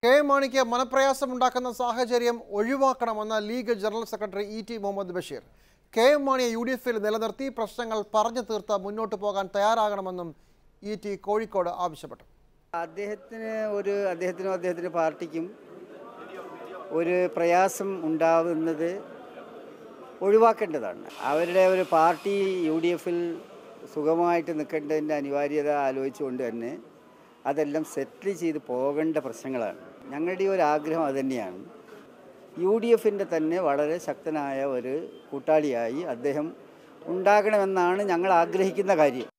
K M മാണിക്ക് മനപ്രയാസമുണ്ടാക്കുന്ന സാഹചര്യം ഒഴിവാക്കണമെന്ന League general secretary E T Muhammad Basheer K M മാണിയെ യു ഡി എഫിൽ നിലനിർത്തി പ്രശ്നങ്ങൾ പറഞ്ഞു തീർത്ത് മുന്നോട്ട് പോകാൻ തയ്യാറാകണമെന്നും ഇ ടി കോഴിക്കോട് ആവശ്യപ്പെട്ടു അദ്ദേഹത്തിന് ഒരു അദ്ദേഹത്തിനും അദ്ദേഹത്തിൻ്റെ പാർട്ടിക്കും ഒരു പ്രയാസം ഉണ്ടാവുന്നത് ഒഴിവാക്കേണ്ടതാണ് അവരുടെ ഒരു പാർട്ടി യു ഡി എഫിൽ സുഖമായിട്ട് നിൽക്കേണ്ടതിൻ്റെ അനിവാര്യത ആലോചിച്ചുകൊണ്ട് തന്നെ അതെല്ലാം സെറ്റിൽ ചെയ്ത് പോകേണ്ട പ്രശ്നങ്ങളാണ് ഞങ്ങളുടെ ഈ ഒരു ആഗ്രഹം അതുതന്നെയാണ് യു ഡി എഫിൻ്റെ തന്നെ വളരെ ശക്തനായ ഒരു കൂട്ടാളിയായി അദ്ദേഹം ഉണ്ടാകണമെന്നാണ് ഞങ്ങൾ ആഗ്രഹിക്കുന്ന കാര്യം